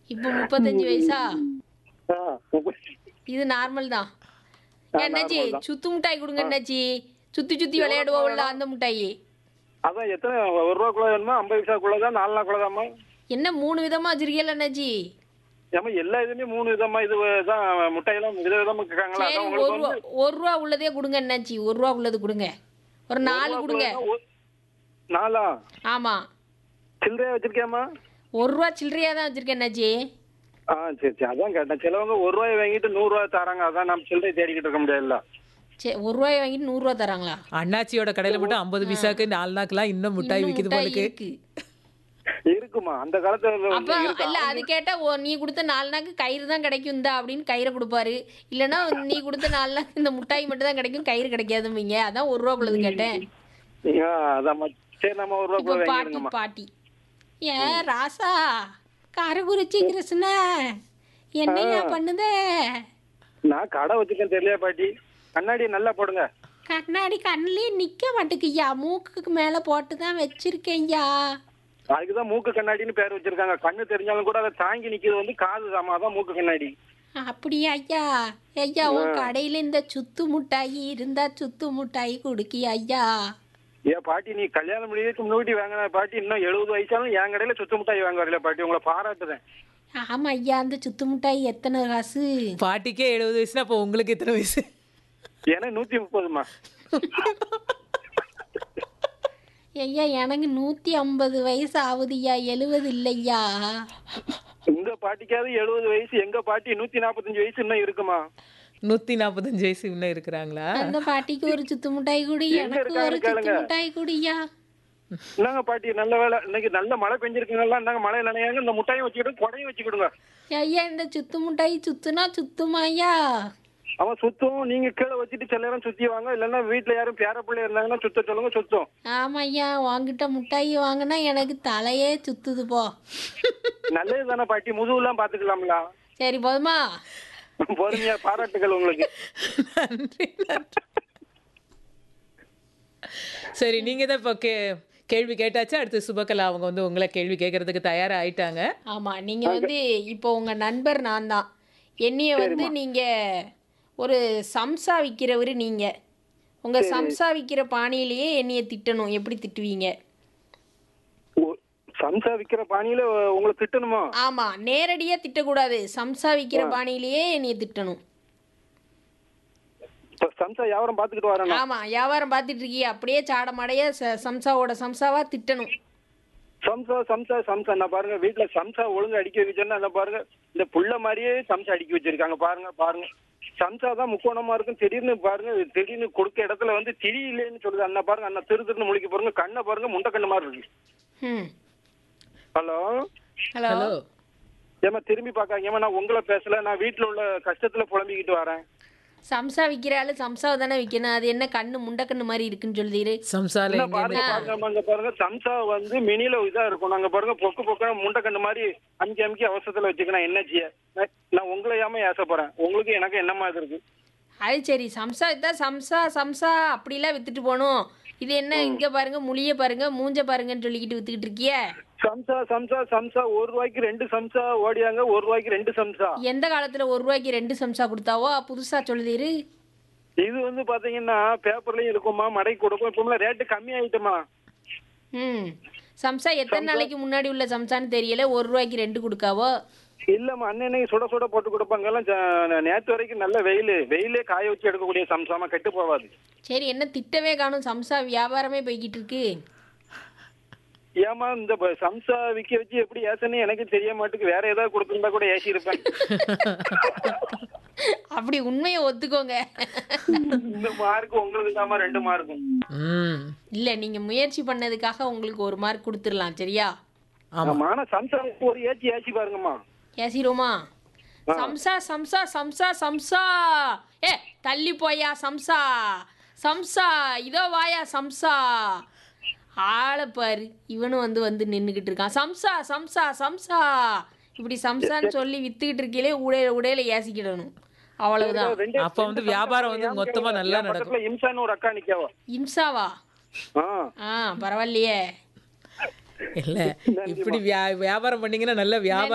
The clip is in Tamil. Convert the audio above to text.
இப்போ முப்பத்தஞ்சு வயசா ஆ, முப்பத்தி- இது நார்மல் தான் ஆ, என்னாச்சி normal தான். சுத்து மிட்டாய் கொடுங்க என்னாச்சி சுத்தி சுத்தி விளையாடுவோம்ல அந்த மிட்டாயி அதான் எத்தனை ஒரு ரூபாக்குள்ள வேணுமா ஐம்பது பைசாக்குள்ளதான் நாலு நாக்குள்ளதாம்மா என்ன மூணு விதமா வச்சிருக்கீல்ல அண்ணாச்சி ஏமா எல்லா இதுலயுமே மூணு விதமா இது தான் முட்டையெல்லாம் வித விதமா இருக்காங்களா சரி அதான் ஒரு உங்களுக்கு ரூபா வந்து ஒரு ரூபா உள்ளதே கொடுங்க என்னாச்சி ஒரு ரூபா உள்ளது கொடுங்க ஒரு நாலு கொடுங்க ஒரு- நாலா ஆமா சில்லறையா வச்சிருக்கேம்மா ஒரு ரூபா சில்லறையா தான் வச்சிருக்கேன் என்னாச்சி ஆ சரி சரி அதான் கேட்டேன் சிலவங்க ஒரு ரூபாய் வாங்கிட்டு நூறு ரூபாய் தராங்க அதான் நம்ம சில்லறை தேடிக்கிட்டு இருக்க முடியாதுல்ல சரி ஒரு ரூபாய் வாங்கிட்டு நூறுரூவா தராங்களா அண்ணாச்சியோட கடையில மட்டும் ஐம்பது பைசாக்கு நாலு நாக்குலாம் இன்னும் மிட்டாய் இன்னும் விக்குது மிட்டாய் போலுக்கு இருக்கு இருக்குமா அந்த காலத்துல அப்ப வந்து இருக்கு இல்ல அது கேட்டா ஓ நீ கொடுத்த நாலு நாக்கு கயிறு தான் கிடைக்கும் இந்த அப்படின்னு கயிறை கொடுப்பாரு இல்லைன்னா நீ கொடுத்த நாலு நாக்கு இந்த முட்டாய் மட்டும் தான் கிடைக்கும் கயிறு கிடைக்காதும்பீங்க அதான் ஒரு ரூபா உள்ளது கேட்டேன் ஆ, அதாம்மா சரி நம்ம ஒரு இப்போ ரூபாய் பாட்டி வாங்கிடுங்கம்மா பாட்டி ஏ ராசா காரகுறிச்சி கிருஷ்ணா என்னையா பண்ணுதே நான் கடை வச்சிருக்கேன் தெரியலையா பாட்டி கண்ணாடி நல்லா போடுங்க கண்ணாடி கண்ணுலயே நிக்க மாட்டேங்குய்யா மூக்குக்கு மேல போட்டு தான் வச்சிருக்கேன்யா அதுக்குதான் மூக்கு கண்ணாடின்னு பேர் வச்சிருக்காங்க கண்ணு தெரிஞ்சாலும் கூட அதை தாங்கி நிக்கிறது வந்து காது தாமா அதான் மூக்கு கண்ணாடி அப்படியா ஐயா ஐயா உன் கடையில இந்த சுத்து முட்டாயி இருந்தா சுத்து முட்டாயி குடுக்கியா ஐயா ஏன் பாட்டி நீ கல்யாணம் முடியறதுக்கு முன்னாடி வாங்கின பாட்டி இன்னும் எழுபது வயசாலும் என் கடையில சுத்த மிட்டாய் வாங்க வரல பாட்டி உங்களை பாராட்டுறேன் ஆமா ஐயா அந்த சுத்து முட்டாய் எத்தனை காசு பாட்டிக்கே எழுபது வயசுனா அப்போ உங்களுக்கு எத்தனை வயசு ஏன்னா நூத்தி முப்பதுமா ஐயா எனக்கு நூத்தி ஐம்பது வயசு ஆகுதுய்யா எழுவது இல்லையா இந்த பாட்டிக்காவது எழுபது வயசு எங்க பாட்டி நூத்தி நாற்பத்தஞ்சு வயசு இன்னும் இருக்குமா நூத்தி நாற்பத்தஞ்சு வயசு இன்னும் இருக்கிறாங்களா அந்த பாட்டிக்கு ஒரு சுத்து முட்டாய் குடி எங்க எனக்கு இருக்காங்க ஒரு சுத்து கேளுங்க. முட்டாய் குடியா என்னங்க பாட்டி நல்ல வேலை இன்னைக்கு நல்ல மழை பெஞ்சிருக்குங்களா இந்தாங்க மழை நினையாங்க இந்த முட்டையும் வச்சுக்கிட்டு கொடையும் வச்சுக்கிடுங்க ஐயா இந்த சுத்து முட்டாய் சுத்துனா சுத்துமாய்யா அவன் சுத்தும் நீங்க கீழே வச்சுட்டு சில நேரம் சுத்தி வாங்க இல்லைன்னா வீட்டுல யாரும் பேர பிள்ளை இருந்தாங்கன்னா சுத்த சொல்லுங்க சுத்தும் ஆமா ஐயா உன்கிட்ட முட்டாய் வாங்கினா எனக்கு தலையே சுத்துது போ நல்லது தானே பாட்டி முதுகுலாம் பாத்துக்கலாம்ல சரி போதுமா பொறுமையா பாராட்டுகள் உங்களுக்கு நன்றி நன்றி சரி நீங்க தான் இப்போ கே கேள்வி கேட்டாச்சு அடுத்து சுபகலா அவங்க வந்து உங்களை கேள்வி கேட்கறதுக்கு தயாரா ஆயிட்டாங்க ஆமா நீங்க வந்து இப்போ உங்க நண்பர் நான் தான் என்னைய வந்து நீங்க ஒரு சம்சா விக்கிறவரு நீங்க உங்க சம்சா விக்கிற பாணியிலேயே என்னைய திட்டணும் எப்படி திட்டுவீங்க ஓ, சம்சா விக்கிற பாணியில உங்களை திட்டணுமா ஆமா நேரடியா திட்டக்கூடாது சம்சா விக்கிற பாணியிலேயே என்னைய திட்டணும் இப்ப சம்சா வியாபாரம் பாத்துக்கிட்டு வரேன் ஆமா வியாபாரம் பார்த்துட்டு இருக்கீங்க அப்படியே சாடமடைய ச- சம்சாவோட சம்சாவா திட்டணும் சம்சா சம்சா சம்சா நான் பாருங்க வீட்டுல சம்சா ஒழுங்கா அடிக்க வச்சேன்னா என்ன பாருங்க இந்த புள்ள மாதிரியே சம்சா அடிக்க வச்சிருக்காங்க பாருங்க பாருங்க சம்சா தான் முக்கோணமா இருக்கும் திடீர்னு பாருங்க திடீர்னு கொடுக்க இடத்துல வந்து திரி இல்லைன்னு சொல்லுது அண்ணா பாருங்க அண்ணா திரு திருன்னு முழிக்க பாருங்க கண்ணை பாருங்க முண்டை கண்ணு மாதிரி இருக்கு ம் ஹலோ ஹலோ ஹலோ ஏமா திரும்பி பார்க்காங்க ஏமா நான் உங்களை பேசல நான் வீட்டுல உள்ள கஷ்டத்துல புலம்பிக்கிட்டு வரேன் சம்சா விக்கிற ஆளு சம்சாவை தானே விற்கணும் அது என்ன கண்ணு முண்டக்கண்ணு மாதிரி இருக்குன்னு சொல்லுதீரு சம்சால என்ன எங்க பாருங்க பாருங்க அங்க பாருங்க சம்சா வந்து மினில இதா இருக்கும் நாங்க பாருங்க பொக்கு பொக்க முண்டை கண்ணு மாதிரி அஞ்சு அமுக்கி அவசரத்துல வச்சுக்கணும் என்னச்சிய நான் உங்களை ஏமா ஏசப்படுறேன் உங்களுக்கு எனக்கு என்ன மாதிரி இருக்கு அது சரி சம்சா இதான் சம்சா சம்சா அப்படிலாம் வித்துட்டு போகணும் இது என்ன இங்க பாருங்க முழிய பாருங்க மூஞ்ச பாருங்கன்னு சொல்லிக்கிட்டு வித்துக்கிட்டு இருக்கிய சம்சா சம்சா சம்சா ஒரு ரூபாய்க்கு ரெண்டு சம்சா ஓடியாங்க ஒரு ரூபாய்க்கு ரெண்டு சம்சா எந்த காலத்துல ஒரு ரூபாய்க்கு ரெண்டு சம்சா கொடுத்தாவோ புதுசா சொல்லுதீரு இது வந்து பாத்தீங்கன்னா பேப்பர்லயும் இருக்குமா மடைக்கு கொடுக்கும் இப்ப ரேட்டு கம்மி ஆயிட்டுமா ம் சம்சா எத்தனை நாளைக்கு முன்னாடி உள்ள சம்சான்னு தெரியல ஒரு ரூபாய்க்கு ரெண்டு கொடுக்காவோ இல்லம்மா அண்ணனைக்கு சுட சுட போட்டு கொடுப்பாங்க எல்லாம் ஜ- நேத்து வரைக்கும் நல்ல வெயில் வெயிலே காய வச்சு எடுக்கக்கூடிய சம்சாமா கெட்டு போவாது சரி என்ன திட்டவே காணும் சம்சா வியாபாரமே போய்கிட்டு இருக்கு ஏமா இந்த ப- சம்சா விக்க வச்சு எப்படி ஏசன்னு எனக்கு தெரிய மாட்டுக்கு வேற ஏதாவது கொடுத்துருந்தா கூட ஏசி இருப்பேன் அப்படி உண்மையை ஒத்துக்கோங்க இந்த மார்க் உங்களுக்கு தாமா ரெண்டு மார்க்கும் ம் இல்ல நீங்க முயற்சி பண்ணதுக்காக உங்களுக்கு ஒரு மார்க் கொடுத்துடலாம் சரியா ஆமா ஆமா ஆனா சம்சா ஒரு ஏச்சி ஏச்சி பாருங்கம்மா ஏசிரோமா சம்சா சம்சா சம்சா சம்சா ஏ தள்ளி போயா சம்சா சம்சா இதோ வாயா சம்சா ஆளை பாரு இவனும் வந்து வந்து நின்றுக்கிட்டு இருக்கான் சம்சா சம்சா சம்சா இப்படி சம்சான்னு சொல்லி வித்துக்கிட்டு இருக்கையிலே உடையில உடையில ஏசிக்கிடணும் அவ்வளவுதான் ரெண்டு- அப்ப வந்து வியாபாரம் வந்து மொத்தமா நல்லா என் நடக்கும் பக்கத்துல இம்சான்னு ஒரு அக்கா நிக்காவா இம்சாவா ஆ ஆ பரவாயில்லையே இல்ல இப்படி வியா- வியாபாரம் பண்ணீங்கன்னா நல்ல வியாபாரம்